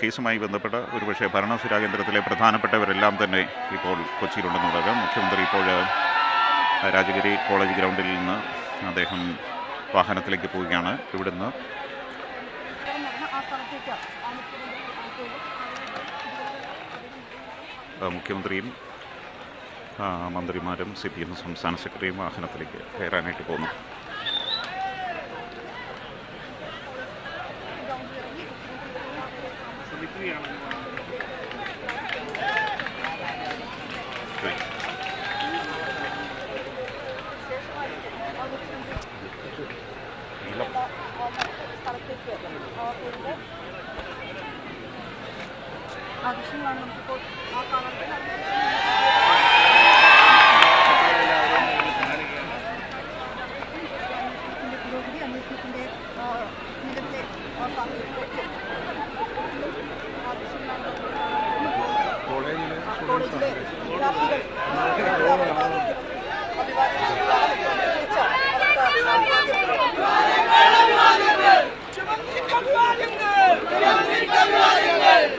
കേസുമായി ബന്ധപ്പെട്ട ഒരുപക്ഷെ ഭരണസിരാ കേന്ദ്രത്തിലെ പ്രധാനപ്പെട്ടവരെല്ലാം തന്നെ ഇപ്പോൾ കൊച്ചിയിലുണ്ടെന്നുള്ളത് മുഖ്യമന്ത്രി ഇപ്പോൾ രാജഗിരി കോളേജ് ഗ്രൗണ്ടിൽ നിന്ന് അദ്ദേഹം വാഹനത്തിലേക്ക് പോവുകയാണ് ഇവിടുന്ന് ആ, മുഖ്യമന്ത്രിയും ആ, മന്ത്രിമാരും സി പി എം സംസ്ഥാന സെക്രട്ടറിയും വാഹനത്തിലേക്ക് കയറാനായിട്ട് പോകുന്നു ആകർഷണങ്ങളാണ് നമുക്കിപ്പോൾ ആ കാണാൻ പുരോഗതി അന്വേഷണത്തിന്റെ ആ, നിലവിലെ ആ, സാഹചര്യത്തിലേക്ക് ആകർഷണങ്ങളാണ് കോളേജിലെ കോളേജിലെ വിദ്യാർത്ഥികൾ